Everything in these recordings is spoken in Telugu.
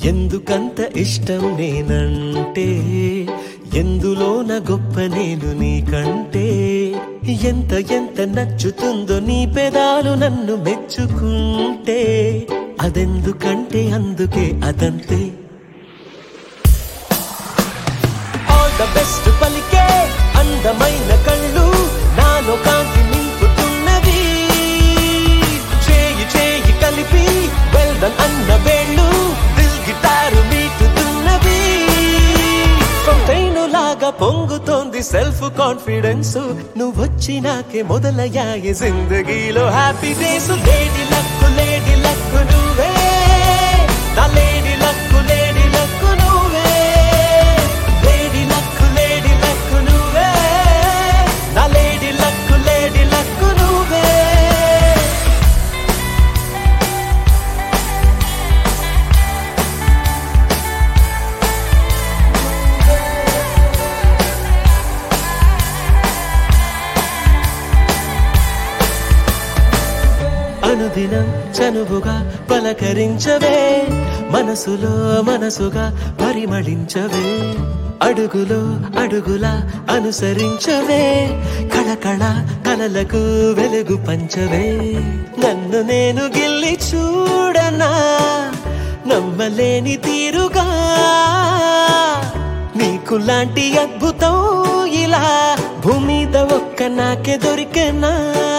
ఎందుకంత ఇష్టం నేనంటే ఎందులోన గొప్ప నేను నీకంటే ఎంత ఎంత నచ్చుతుందో నీ పెదాలు నన్ను మెచ్చుకుంటే అదెందుకంటే అందుకే అదంతే ఆల్ ద బెస్ట్ పలికే అందమైన కళ్ళు నాలో కాంతి నింపుతున్నవి చేయి చేయి కలిపి వెల్డన్ అన్న వేళ్ళు దిల్ గిటారు మీటుతున్నవి లాగా పొంగుతోంది సెల్ఫ్ కాన్ఫిడెన్స్ నువ్వొచ్చి నాకే మొదలయ్యాయి జిందగీలో happy days lady luck lady luck నువ్వే నా లేడీ లక్కు లేడీ లక్కు నువ్వే లేడీ లక్కు లేడీ లక్కు నువ్వే నా లేడీ లక్కు లేడీ లక్కు నువ్వే అనుదినం చనువుగా పలకరించవే మనసులో మనసుగా పరిమళించవే అడుగులో అడుగులా అనుసరించవే కళకళ కలలకు వెలుగు పంచవే నన్ను నేను గిల్లి చూడనా నమ్మలేని తీరుగా నీకు లాంటి అద్భుతం ఇలా భూమిద ఒక్క నాకే దొరికెనా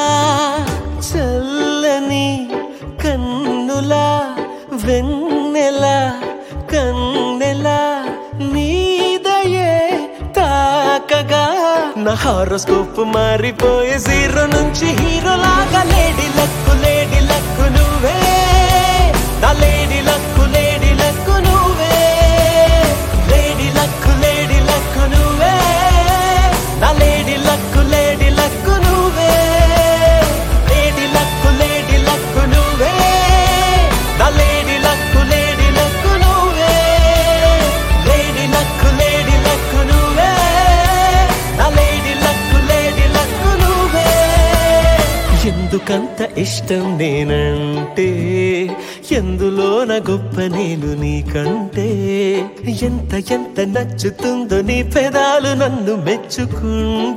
చల్లని కన్నుల వెన్నెల కన్నెల నీదయే తాకగా నా హారోస్కోప్ మారిపోయే జీరో నుంచి హీరో లాగా లేడీ లక్కు లేడీ లక్కు నువ్వే నా లేడీ లక్కు లేడీ లక్కు నువ్వే లేడీ లక్కు లేడీ లక్కు నువ్వే నా లేడీ లక్కు లేడీ లక్కు నువ్వే లేడీ లక్కు లేడీ లక్కు నువ్వే నా లేడీ లక్కు లేడీ లక్కు నువ్వే లేడీ లక్కు లేడీ లక్కు నువ్వే నా లేడీ లక్కు లేడీ లక్కు నువ్వే ఎందుకంత ఇష్టం నేనంటే ఎందులోన గొప్ప నేను నీకంటే ఎంత ఎంత నచ్చుతుందో నీ పెదాలు నన్ను మెచ్చుకుంటే